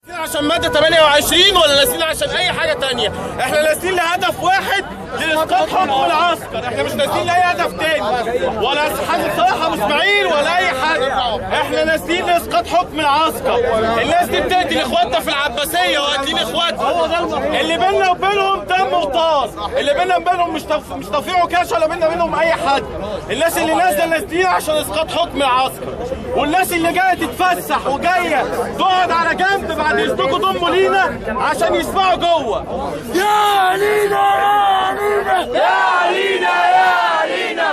عشان مادة 28 ولا نازلين عشان أي حاجة تانية؟ إحنا نازلين لهدف واحد لإسقاط حكم العسكر، إحنا مش نازلين لأي هدف تاني ولا حاجة صلاح أبو إسماعيل ولا أي حاجة، إحنا نازلين لإسقاط حكم العسكر، الناس دي بتقتل إخواتنا في العباسية وقاتلين إخواتنا، اللي بيننا وبينهم دم وطاس، اللي بيننا وبينهم مش تف... مش تفريع وكاش ولا بيننا وبينهم أي حد، الناس اللي نازلة نازلين عشان إسقاط حكم العسكر، والناس اللي جاية تتفسح وجاية تقعد على جنب بعد يسبقوا ضموا لينا عشان يسمعوا جوه يا علينا يا علينا يا علينا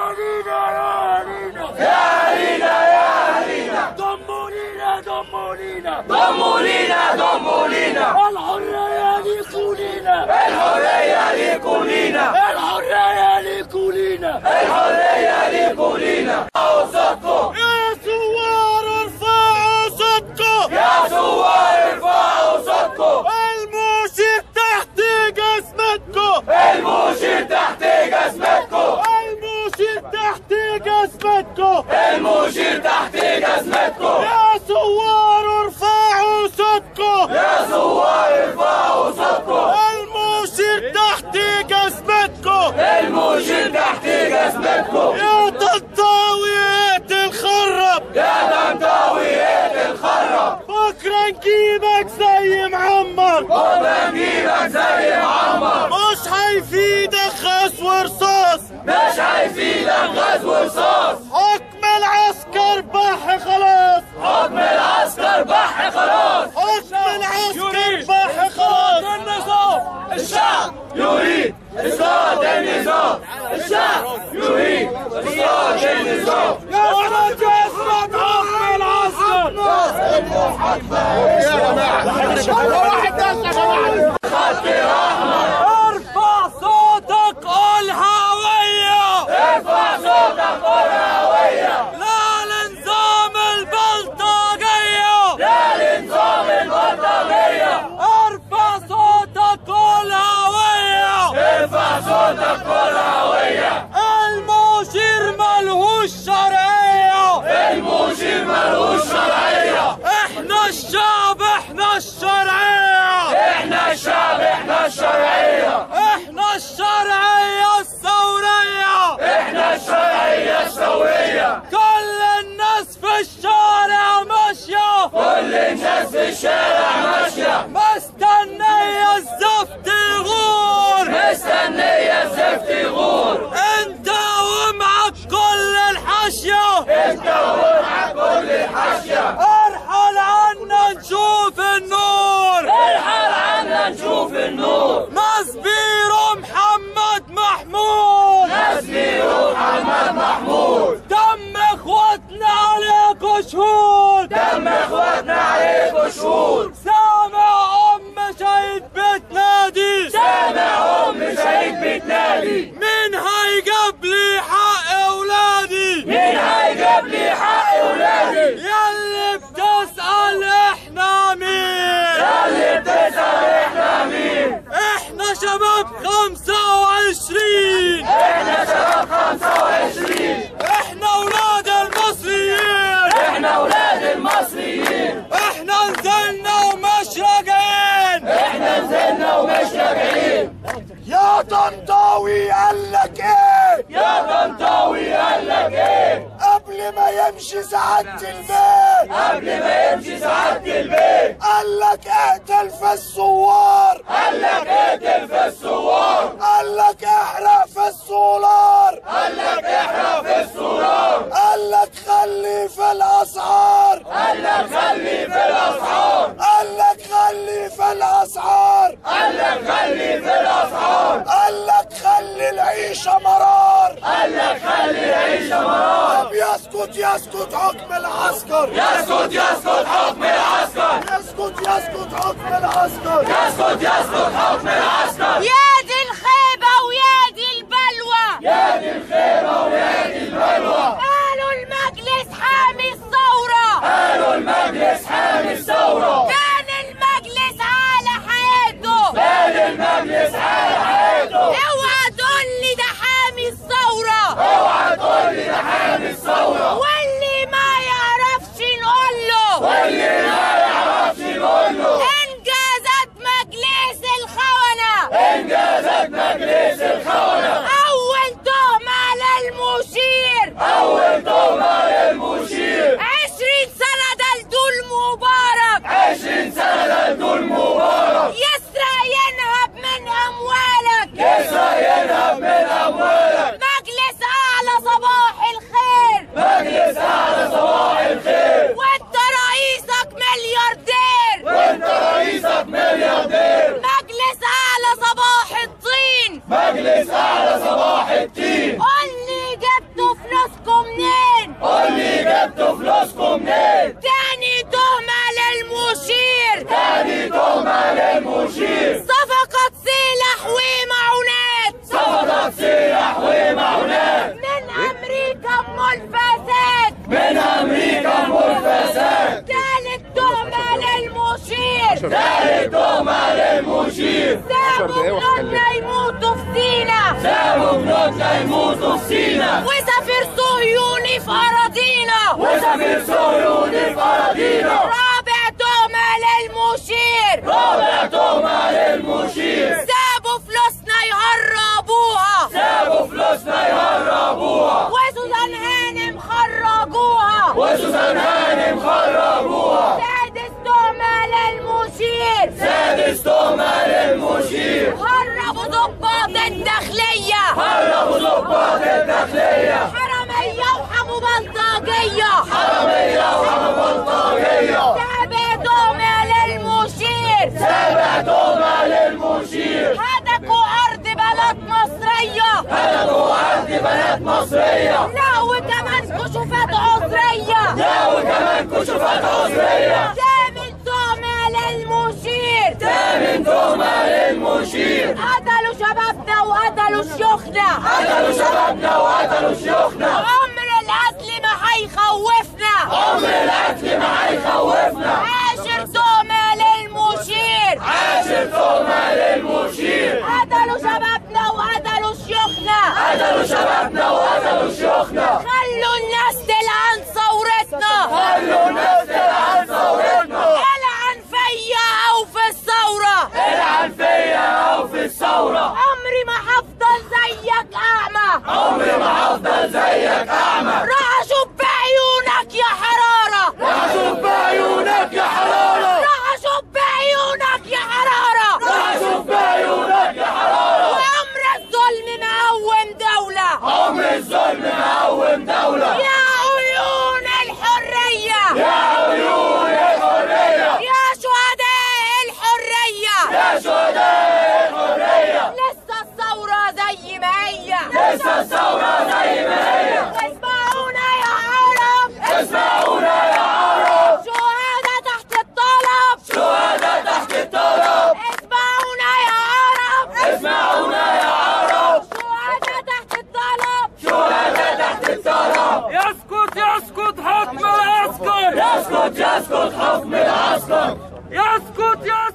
يا علينا يا علينا ضموا لينا ضموا لينا ضموا لينا ضموا لينا الحرية ليكوا لينا الحرية ليكوا لينا الحرية ليكوا لينا الحرية ليكوا لينا صوتكم يا ثوار ارفعوا صوتكم يا ثوار ارفعوا صوتكم المشير تحت جسمتكم المشير تحت جسمتكم المشير تحت جسمتكم المشير تحت جسمتكم يا ثوار ارفعوا صوتكم يا ثوار ارفعوا صوتكم المشير تحت جسمتكم المشير تحت جسمتكم يا طنطاوية الخرب يا طنطاوية الخرب بكرة نجيبك زي معمر بكرة نجيبك زي معمر مش هيفيدك غاز ورصاص مش هيفيدك غاز ورصاص حكم العسكر بح خلاص حكم العسكر بح خلاص حكم العسكر بح خلاص النظام الشعب يريد إسقاط النظام الشعب يريد إسقاط النظام يا ولد يسقط حكم العسكر ارفع صوتك قول هوية ارفع صوتك قول هوية لا لنظام البلطجية لا لنظام البلطجية ارفع صوتك قول هوية ارفع صوتك قول هوية المشير ملهوش شرعية المشير ملهوش شرعية احنا الشعب احنا الشرعية احنا الشعب احنا الشرعية احنا الشرعية الثورية احنا الشرعية الثورية كل الناس في الشارع ماشية كل الناس في الشارع ماشية مستنية الزفت يغور مستنية الزفت يغور انت ومعك كل الحاشية انت ومعك كل الحاشية ارحل عنا نشوف النور ارحل عنا نشوف النور نصبير محمد محمود نصبير محمد محمود دم اخواتنا عليكوا شهود دم اخواتنا عليكوا شهود سامع ام شهيد بتنادي سامع ام شهيد بتنادي مين هيجيب لي حق اولادي مين هيجيب لي حق اولادي ياللي بتسأل احنا مين ياللي بتسأل احنا مين احنا شباب 25 احنا شباب 25 احنا اولاد المصريين احنا اولاد المصريين احنا نزلنا ومش راجعين احنا نزلنا ومش راجعين يا طنطاوي قال لك ايه يا طنطاوي قال لك ايه قبل ما يمشي سعادة البيت قبل ما يمشي سعادة البيت قال لك اقتل في الثوار قال لك اقتل في الثوار قال لك احرق في السولار قال لك احرق في السولار قال لك خلي في الاسعار قال لك خلي في الاسعار قال لك خلي في الاسعار قال لك خلي في الاسعار قال لك خلي العيشة مرار قال لك خلي العيشة مرار طب يسكت يسكت حكم العسكر يسكت يسكت حكم العسكر يسكت يسكت حكم العسكر يسكت يسكت حكم العسكر يا دي الخيبة ويا دي البلوى يا دي الخيبة ويا دي البلوى قالوا المجلس حامي الثورة قالوا المجلس حامي الثورة كان المجلس على حياته قال المجلس على حياته اوعى تقول لي ده حامي الثورة اوعى تقول لي ده حامي الثورة واللي ما يعرفش نقول له واللي ما يعرفش نقول له زائد تهمة للمشير سابوا جنودنا يموتوا في سينا سابوا جنودنا يموتوا في سينا وسافر صهيوني في أراضينا وسافر صهيوني في أراضينا رابع تهمة للمشير رابع تهمة للمشير سابوا فلوسنا يهربوها سابوا فلوسنا يهربوها وسوزان هانم خرجوها وسوزان هانم خربوها سادس تهمة للمشير سادس تهمة للمشير هربوا ضباط الداخلية هربوا ضباط الداخلية حرامية وحمو بلطجية حرامية وحمو بلطجية سابع تهمة للمشير سابع تهمة للمشير هتكوا أرض بلد مصرية هدفوا أرض بنات مصرية لا وكمان كشوفات عذرية لا وكمان كشوفات عذرية ثامن تهمة للمشير ثامن تهمة للمشير قتلوا شبابنا وقتلوا شيوخنا قتلوا شبابنا وقتلوا شيوخنا عمر القتل ما هيخوفنا عمر القتل ما هيخوفنا عاشر تهمة للمشير عاشر تهمة للمشير قتلوا شبابنا وقتلوا شيوخنا قتلوا شبابنا وقتلوا شيوخنا خلوا الناس تلعن ثورتنا خلوا الناس تلعن ثورتنا العن فيا او في الثورة العن فيا او في الثورة عمري ما هفضل زيك اعمى عمري ما هفضل زيك اعمى راح اشوف بعيونك يا حرارة راح اشوف بعيونك يا حرارة راح اشوف بعيونك يا حرارة راح اشوف بعيونك يا حرارة وعمر الظلم مقوم دولة عمر الظلم مقوم دولة يا عيون الحرية يا عيون الحرية يا شهداء الحرية يا شهداء الحرية لسه الثورة زي ما هي لسه الثورة زي ما هي اسمعونا يا عرب اسمعونا يا عرب شهداء تحت الطلب شهداء تحت الطلب اسمعونا يا عرب اسمعونا يا عرب شهداء تحت الطلب شهداء تحت الطلب يسكت يسكت حكم العسكر يسكت يسكت حكم العسكر يسكت يسكت